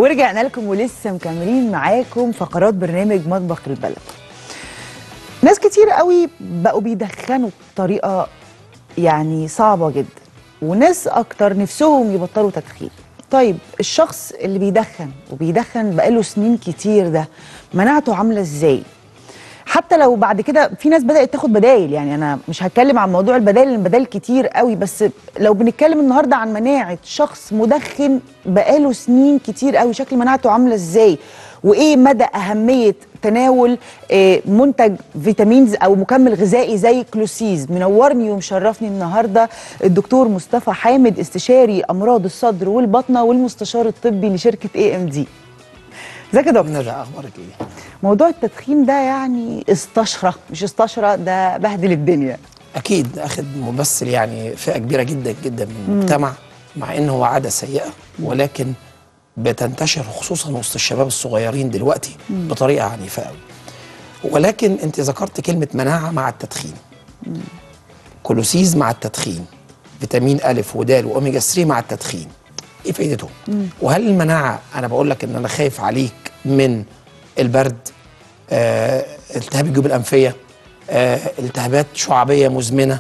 ورجعنا لكم ولسه مكملين معاكم فقرات برنامج مطبخ البلد ناس كتير قوي بقوا بيدخنوا بطريقه يعني صعبه جدا وناس اكتر نفسهم يبطلوا تدخين طيب الشخص اللي بيدخن وبيدخن بقاله سنين كتير ده مناعته عامله ازاي حتى لو بعد كده في ناس بدات تاخد بدايل يعني انا مش هتكلم عن موضوع البدايل لان البدايل كتير قوي بس لو بنتكلم النهارده عن مناعه شخص مدخن بقاله سنين كتير قوي شكل مناعته عامله ازاي وايه مدى اهميه تناول آه، منتج فيتامينز او مكمل غذائي زي كلوسيز منورني ومشرفني النهارده الدكتور مصطفى حامد استشاري امراض الصدر والبطنه والمستشار الطبي لشركه اي ام دي ازيك يا دكتور ندى اخبارك ايه؟ موضوع التدخين ده يعني استشرى مش استشرى ده بهدل الدنيا اكيد اخد ممثل يعني فئه كبيره جدا جدا من المجتمع مع انه هو عاده سيئه ولكن بتنتشر خصوصا وسط الشباب الصغيرين دلوقتي بطريقه عنيفه قوي ولكن انت ذكرت كلمه مناعه مع التدخين كولوسيز مع التدخين فيتامين الف ودال واوميجا 3 مع التدخين ايه فايدتهم وهل المناعه انا بقول لك ان انا خايف عليك من البرد آه، التهاب الجيوب الانفيه آه، التهابات شعبيه مزمنه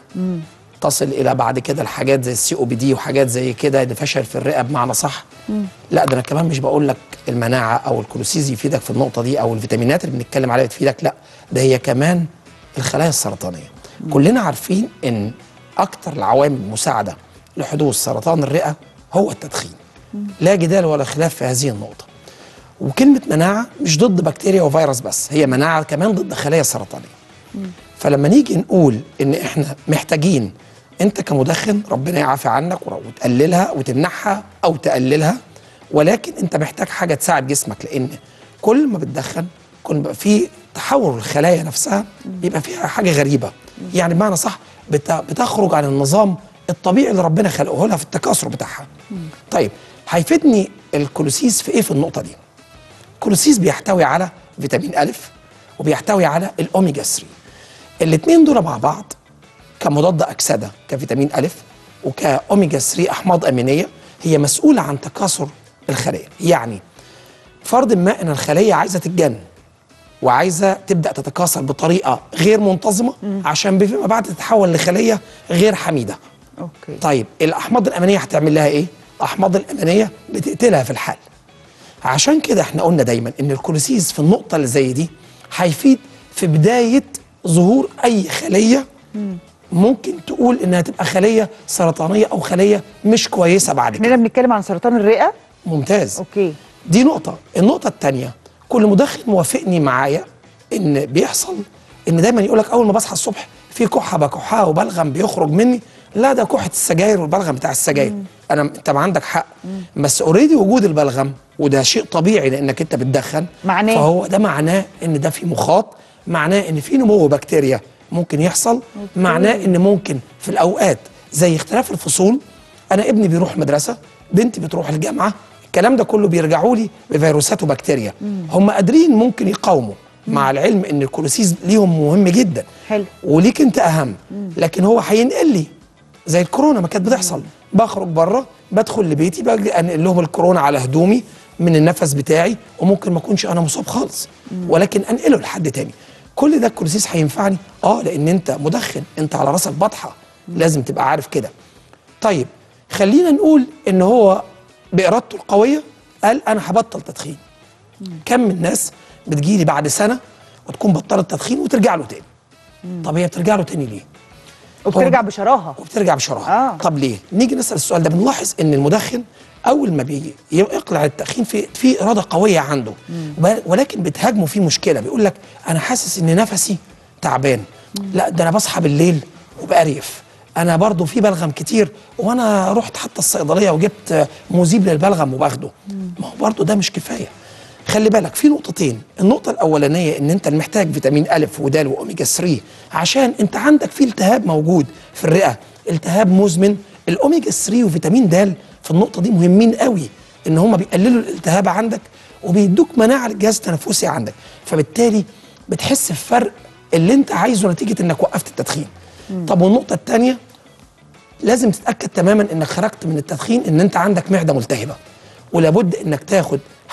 تصل الى بعد كده الحاجات زي السي او بي دي وحاجات زي كده ان فشل في الرئه بمعنى صح لا ده انا كمان مش بقول لك المناعه او الكلوسيز يفيدك في النقطه دي او الفيتامينات اللي بنتكلم عليها تفيدك لا ده هي كمان الخلايا السرطانيه كلنا عارفين ان اكتر العوامل المساعده لحدوث سرطان الرئه هو التدخين لا جدال ولا خلاف في هذه النقطه وكلمه مناعه مش ضد بكتيريا وفيروس بس هي مناعه كمان ضد خلايا سرطانيه فلما نيجي نقول ان احنا محتاجين انت كمدخن ربنا يعافي عنك ور- وتقللها وتمنعها او تقللها ولكن انت محتاج حاجه تساعد جسمك لان كل ما بتدخن كل ما بيبقى في تحول الخلايا نفسها بيبقى فيها حاجه غريبه يعني بمعنى صح بت- بتخرج عن النظام الطبيعي اللي ربنا خلقه لها في التكاثر بتاعها طيب هيفيدني الكولوسيس في ايه في النقطه دي الكولوسيس بيحتوي على فيتامين ألف وبيحتوي على الأوميجا 3 الاثنين دول مع بعض كمضاد أكسدة كفيتامين ألف وكأوميجا 3 أحماض أمينية هي مسؤولة عن تكاثر الخلايا يعني فرض ما أن الخلية عايزة تتجن وعايزة تبدأ تتكاثر بطريقة غير منتظمة عشان فيما بعد تتحول لخلية غير حميدة اوكي طيب الأحماض الأمينية هتعمل لها إيه؟ الأحماض الأمينية بتقتلها في الحال عشان كده احنا قلنا دايما ان الكولوسيز في النقطه اللي زي دي هيفيد في بدايه ظهور اي خليه ممكن تقول انها تبقى خليه سرطانيه او خليه مش كويسه بعد احنا كده بنتكلم عن سرطان الرئه ممتاز اوكي دي نقطة، النقطة التانية كل مدخن موافقني معايا إن بيحصل إن دايما يقول لك أول ما بصحى الصبح في كحة بكحها وبلغم بيخرج مني، لا ده كحة السجاير والبلغم بتاع السجاير، أنا أنت ما عندك حق، بس أوريدي وجود البلغم وده شيء طبيعي لأنك أنت بتدخن معناه؟ فهو ده معناه إن ده في مخاط، معناه إن في نمو بكتيريا ممكن يحصل، معناه إن ممكن في الأوقات زي اختلاف الفصول انا ابني بيروح المدرسه بنتي بتروح الجامعه الكلام ده كله بيرجعوا لي بفيروسات وبكتيريا هم قادرين ممكن يقاوموا مع العلم ان الكولوسيز ليهم مهم جدا حلو. وليك انت اهم لكن هو هينقل لي زي الكورونا ما كانت بتحصل بخرج بره بدخل لبيتي باجي انقل لهم الكورونا على هدومي من النفس بتاعي وممكن ما اكونش انا مصاب خالص ولكن انقله لحد تاني كل ده الكولوسيس هينفعني اه لان انت مدخن انت على راسك بطحه لازم تبقى عارف كده طيب خلينا نقول ان هو بارادته القويه قال انا هبطل تدخين كم من الناس بتجيلي بعد سنه وتكون بطلت تدخين وترجع له تاني طب هي بترجع له تاني ليه وبترجع هو- بشراهه وبترجع بشراهه آه. طب ليه نيجي نسال السؤال ده بنلاحظ ان المدخن اول ما بيجي يقلع التدخين في في اراده قويه عنده ب- ولكن بتهاجمه في مشكله بيقول لك انا حاسس ان نفسي تعبان لا ده انا بصحى بالليل وبقريف انا برضو في بلغم كتير وانا رحت حتى الصيدليه وجبت مذيب للبلغم وباخده ما هو برضو ده مش كفايه خلي بالك في نقطتين النقطة الأولانية إن أنت محتاج فيتامين ألف ودال وأوميجا 3 عشان أنت عندك في التهاب موجود في الرئة التهاب مزمن الأوميجا 3 وفيتامين دال في النقطة دي مهمين قوي إن هم بيقللوا الالتهاب عندك وبيدوك مناعة للجهاز التنفسي عندك فبالتالي بتحس بفرق اللي أنت عايزه نتيجة إنك وقفت التدخين طب والنقطة الثانية لازم تتاكد تماما انك خرجت من التدخين ان انت عندك معده ملتهبه ولابد انك تاخد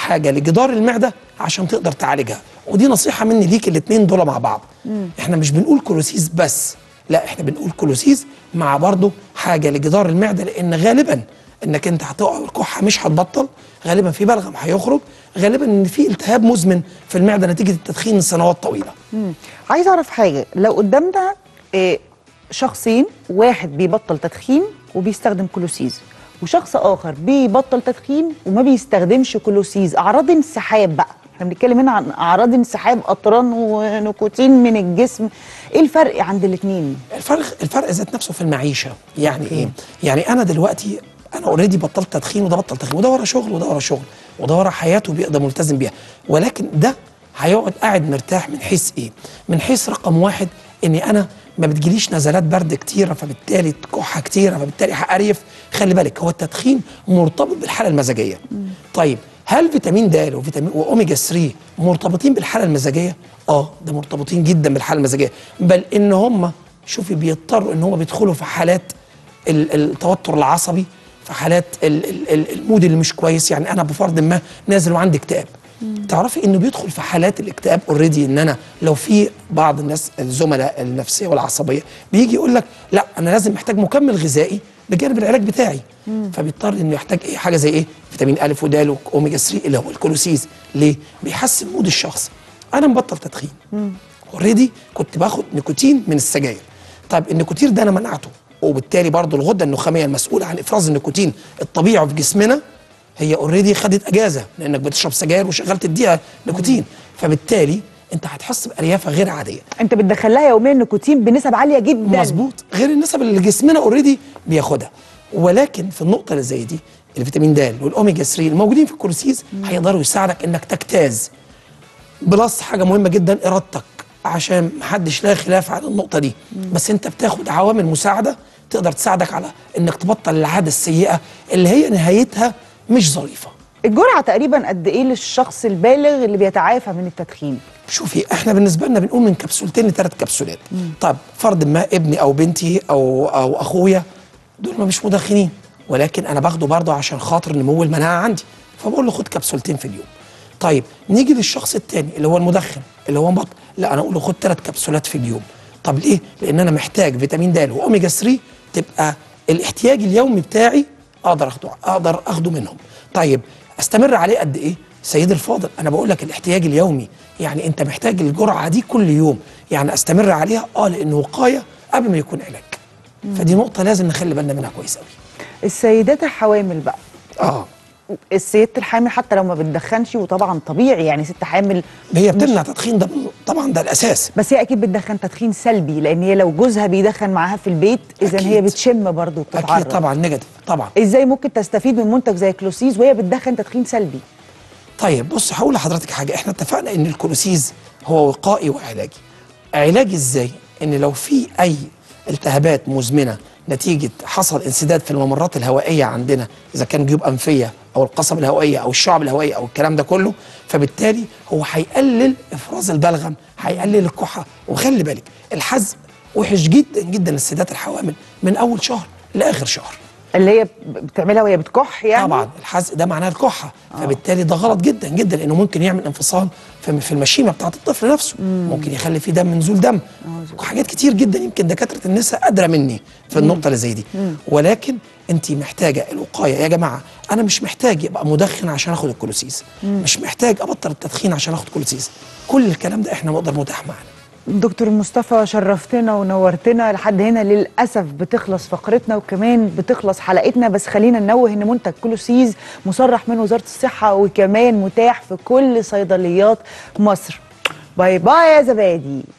حاجه لجدار المعده عشان تقدر تعالجها ودي نصيحه مني ليك الاثنين دول مع بعض احنا مش بنقول كولوسيس بس لا احنا بنقول كولوسيس مع برضه حاجه لجدار المعده لان غالبا انك انت هتقع الكحه مش هتبطل غالبا في بلغم هيخرج غالبا ان في التهاب مزمن في المعده نتيجه التدخين لسنوات طويله مم. عايز اعرف حاجه لو قدامنا إيه شخصين واحد بيبطل تدخين وبيستخدم كلوسيز وشخص اخر بيبطل تدخين وما بيستخدمش كلوسيز اعراض انسحاب بقى احنا بنتكلم هنا عن اعراض انسحاب قطران ونيكوتين من الجسم ايه الفرق عند الاثنين الفرق الفرق ذات نفسه في المعيشه يعني ايه يعني انا دلوقتي انا اوريدي بطلت تدخين وده بطل تدخين وده ورا شغل وده ورا شغل وده ورا حياته بيقدر ملتزم بيها ولكن ده هيقعد قاعد مرتاح من حيث ايه من حيث رقم واحد اني انا ما بتجيليش نزلات برد كتيره فبالتالي كحه كتيره فبالتالي هقريف خلي بالك هو التدخين مرتبط بالحاله المزاجيه طيب هل فيتامين د وفيتامين واوميجا 3 مرتبطين بالحاله المزاجيه اه ده مرتبطين جدا بالحاله المزاجيه بل ان هم شوفي بيضطروا ان هم بيدخلوا في حالات ال- التوتر العصبي في حالات ال- ال- ال- المود اللي مش كويس يعني انا بفرض ما نازل وعندي اكتئاب تعرفي انه بيدخل في حالات الاكتئاب اوريدي ان انا لو في بعض الناس الزملاء النفسيه والعصبيه بيجي يقول لك لا انا لازم محتاج مكمل غذائي بجانب العلاج بتاعي فبيضطر انه يحتاج ايه حاجه زي ايه فيتامين ا ودال واوميجا 3 اللي هو الكولوسيز ليه بيحسن مود الشخص انا مبطل تدخين اوريدي كنت باخد نيكوتين من السجاير طيب النيكوتين ده انا منعته وبالتالي برضو الغده النخاميه المسؤوله عن افراز النيكوتين الطبيعي في جسمنا هي اوريدي خدت اجازه لانك بتشرب سجاير وشغال تديها نيكوتين فبالتالي انت هتحس باريافه غير عاديه انت بتدخل لها يوميا نيكوتين بنسب عاليه جدا مظبوط غير النسب اللي جسمنا اوريدي بياخدها ولكن في النقطه اللي زي دي الفيتامين د والاوميجا 3 الموجودين في الكولوسيز هيقدروا يساعدك انك تجتاز بلس حاجه مهمه جدا ارادتك عشان محدش لا خلاف على النقطه دي بس انت بتاخد عوامل مساعده تقدر تساعدك على انك تبطل العاده السيئه اللي هي نهايتها مش ظريفه الجرعه تقريبا قد ايه للشخص البالغ اللي بيتعافى من التدخين شوفي احنا بالنسبه لنا بنقول من كبسولتين لثلاث كبسولات طب فرض ما ابني او بنتي او او اخويا دول ما مش مدخنين ولكن انا باخده برضه عشان خاطر نمو المناعه عندي فبقول له خد كبسولتين في اليوم طيب نيجي للشخص الثاني اللي هو المدخن اللي هو مبطل لا انا اقول له خد ثلاث كبسولات في اليوم طب ليه لان انا محتاج فيتامين د واوميجا 3 تبقى الاحتياج اليومي بتاعي اقدر اخده اقدر اخده منهم طيب استمر عليه قد ايه سيدي الفاضل انا بقول لك الاحتياج اليومي يعني انت محتاج الجرعه دي كل يوم يعني استمر عليها اه لانه وقايه قبل ما يكون علاج فدي نقطه لازم نخلي بالنا منها كويس قوي السيدات الحوامل بقى اه السيدة الحامل حتى لو ما بتدخنش وطبعا طبيعي يعني ست حامل هي بتمنع تدخين ده طبعا ده الاساس بس هي اكيد بتدخن تدخين سلبي لان هي لو جوزها بيدخن معاها في البيت اذا أكيد. هي بتشم برضه وبتتعرض اكيد طبعا نيجاتيف طبعا ازاي ممكن تستفيد من منتج زي كلوسيز وهي بتدخن تدخين سلبي طيب بص هقول لحضرتك حاجه احنا اتفقنا ان الكولوسيز هو وقائي وعلاجي علاجي ازاي ان لو في اي التهابات مزمنه نتيجه حصل انسداد في الممرات الهوائيه عندنا اذا كان جيوب انفيه او القصبه الهوائيه او الشعب الهوائيه او الكلام ده كله فبالتالي هو هيقلل افراز البلغم هيقلل الكحه وخلي بالك الحزم وحش جدا جدا للسيدات الحوامل من اول شهر لاخر شهر اللي هي بتعملها وهي بتكح يعني طبعا الحزق ده معناه الكحه فبالتالي ده غلط جدا جدا لانه ممكن يعمل انفصال في في المشيمه بتاعه الطفل نفسه ممكن يخلي فيه دم نزول دم حاجات كتير جدا يمكن دكاتره النساء ادرى مني في النقطه اللي زي دي ولكن انت محتاجه الوقايه يا جماعه انا مش محتاج يبقى مدخن عشان اخد الكولوسيس مش محتاج ابطل التدخين عشان اخد كولوسيس كل الكلام ده احنا نقدر متاح معانا دكتور مصطفى شرفتنا ونورتنا لحد هنا للاسف بتخلص فقرتنا وكمان بتخلص حلقتنا بس خلينا ننوه ان منتج كلوسيز مصرح من وزاره الصحه وكمان متاح في كل صيدليات مصر باي باي يا زبادي